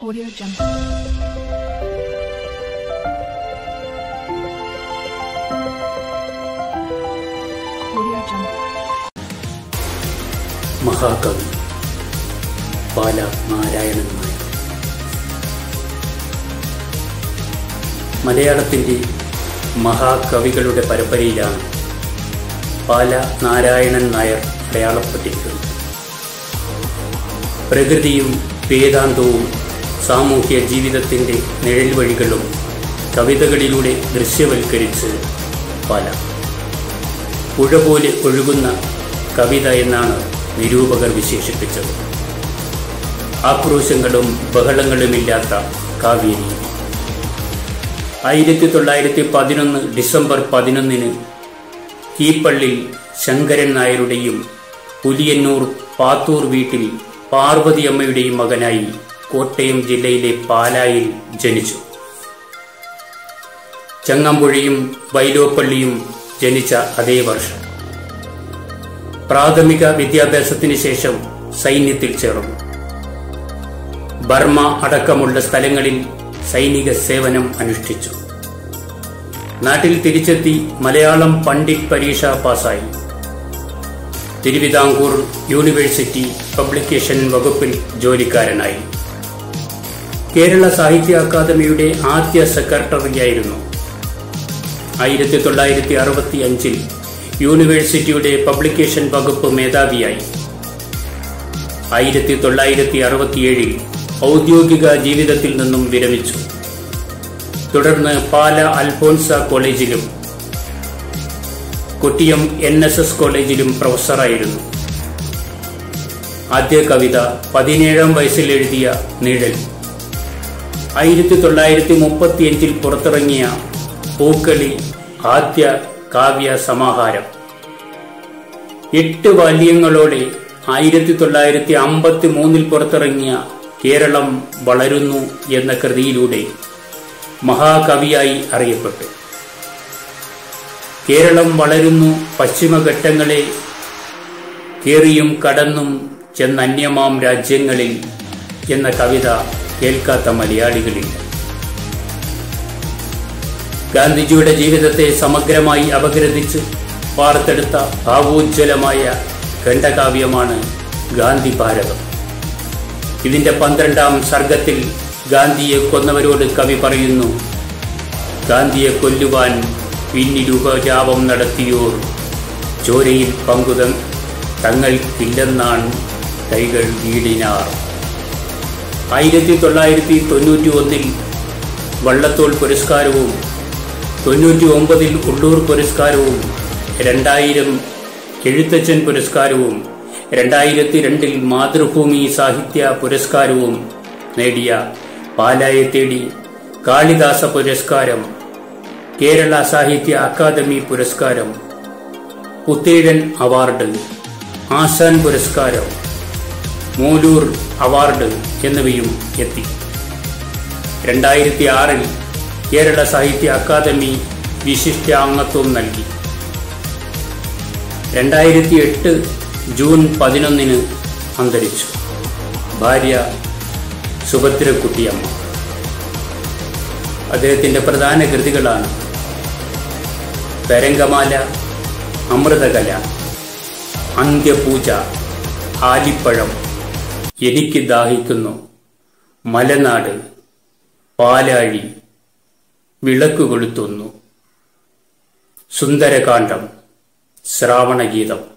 Audio Jungle. Audio Jungle. മഹാകവി പാല നാരായണൻ നായർ മലയാളത്തിൻ്റെ മഹാകവികളുടെ പരമ്പരയിലാണ് പാല നാരായണൻ നായർ അടയാളപ്പെട്ടിരിക്കുന്നത് പ്രകൃതിയും വേദാന്തവും സാമൂഹ്യ ജീവിതത്തിൻ്റെ നിഴൽ വഴികളും കവിതകളിലൂടെ ദൃശ്യവൽക്കരിച്ച് പാല പുഴ പോലെ ഒഴുകുന്ന കവിത എന്നാണ് നിരൂപകർ വിശേഷിപ്പിച്ചത് ആക്രോശങ്ങളും ബഹളങ്ങളുമില്ലാത്ത കാവ്യരീതി ആയിരത്തി തൊള്ളായിരത്തി പതിനൊന്ന് ഡിസംബർ പതിനൊന്നിന് കീപ്പള്ളിൽ ശങ്കരൻ നായരുടെയും പുലിയന്നൂർ പാത്തൂർ വീട്ടിൽ പാർവതിയമ്മയുടെയും മകനായി കോട്ടയം ജില്ലയിലെ പാലായിൽ ജനിച്ചു ചങ്ങമ്പുഴയും വൈലോപ്പള്ളിയും ജനിച്ച അതേ വർഷം പ്രാഥമിക വിദ്യാഭ്യാസത്തിന് ശേഷം സൈന്യത്തിൽ ചേർന്നു ബർമ അടക്കമുള്ള സ്ഥലങ്ങളിൽ സൈനിക സേവനം അനുഷ്ഠിച്ചു നാട്ടിൽ തിരിച്ചെത്തി മലയാളം പണ്ഡിറ്റ് പരീക്ഷ പാസായി തിരുവിതാംകൂർ യൂണിവേഴ്സിറ്റി പബ്ലിക്കേഷൻ വകുപ്പിൽ ജോലിക്കാരനായി കേരള സാഹിത്യ അക്കാദമിയുടെ ആദ്യ സെക്രട്ടറിയായിരുന്നു ആയിരത്തി തൊള്ളായിരത്തി അറുപത്തി അഞ്ചിൽ യൂണിവേഴ്സിറ്റിയുടെ പബ്ലിക്കേഷൻ വകുപ്പ് മേധാവിയായി ആയിരത്തി തൊള്ളായിരത്തി അറുപത്തിയേഴിൽ ഔദ്യോഗിക ജീവിതത്തിൽ നിന്നും വിരമിച്ചു തുടർന്ന് പാല അൽഫോൻസ കോളേജിലും കൊട്ടിയം എൻ എസ് എസ് കോളേജിലും പ്രൊഫസറായിരുന്നു ആദ്യ കവിത പതിനേഴാം വയസ്സിൽ എഴുതിയ നിഴൽ ആയിരത്തി തൊള്ളായിരത്തി മുപ്പത്തിയഞ്ചിൽ പുറത്തിറങ്ങിയ പൂക്കളി ആദ്യ കാവ്യ സമാഹാരം എട്ട് വാല്യങ്ങളോടെ ആയിരത്തി തൊള്ളായിരത്തി അമ്പത്തി മൂന്നിൽ പുറത്തിറങ്ങിയ കേരളം വളരുന്നു എന്ന കൃതിയിലൂടെ മഹാകവിയായി അറിയപ്പെട്ടു കേരളം വളരുന്നു പശ്ചിമഘട്ടങ്ങളെ കേറിയും കടന്നും ചെന്നന്യമാം രാജ്യങ്ങളിൽ എന്ന കവിത കേൾക്കാത്ത മലയാളികളില്ല ഗാന്ധിജിയുടെ ജീവിതത്തെ സമഗ്രമായി അപഗ്രഥിച്ച് വാർത്തെടുത്ത ഭാവോജ്വലമായ ഖണ്ഡകാവ്യമാണ് ഗാന്ധി ഭാരതം ഇതിന്റെ പന്ത്രണ്ടാം സർഗത്തിൽ ഗാന്ധിയെ കൊന്നവരോട് കവി പറയുന്നു ഗാന്ധിയെ കൊല്ലുവാൻ പിന്നിലുപജാപം നടത്തിയോർ ചോരയിൽ പങ്കുത തങ്ങൾക്കില്ലെന്നാണ് കൈകൾ വീടിനാർ ആയിരത്തി തൊള്ളായിരത്തി തൊണ്ണൂറ്റി ഒന്നിൽ വള്ളത്തോൾ പുരസ്കാരവും തൊണ്ണൂറ്റി ഒമ്പതിൽ ഉള്ളൂർ പുരസ്കാരവും രണ്ടായിരം എഴുത്തച്ഛൻ പുരസ്കാരവും രണ്ടായിരത്തി രണ്ടിൽ മാതൃഭൂമി സാഹിത്യ പുരസ്കാരവും നേടിയ പാലായെ തേടി കാളിദാസ പുരസ്കാരം കേരള സാഹിത്യ അക്കാദമി പുരസ്കാരം ഉത്തേഴൻ അവാർഡ് ആശാൻ പുരസ്കാരം മൂലൂർ അവാർഡ് എന്നിവയും എത്തി രണ്ടായിരത്തി ആറിൽ കേരള സാഹിത്യ അക്കാദമി വിശിഷ്ടാംഗത്വം നൽകി രണ്ടായിരത്തി എട്ട് ജൂൺ പതിനൊന്നിന് അന്തരിച്ചു ഭാര്യ സുഭദ്രക്കുട്ടിയമ്മ അദ്ദേഹത്തിന്റെ പ്രധാന കൃതികളാണ് തരംഗമാല അമൃതകല അന്ത്യപൂജ ആലിപ്പഴം എനിക്ക് ദാഹിക്കുന്നു മലനാട് പാലാഴി വിളക്ക് കൊളുത്തുന്നു സുന്ദരകാന്ഡം ശ്രാവണഗീതം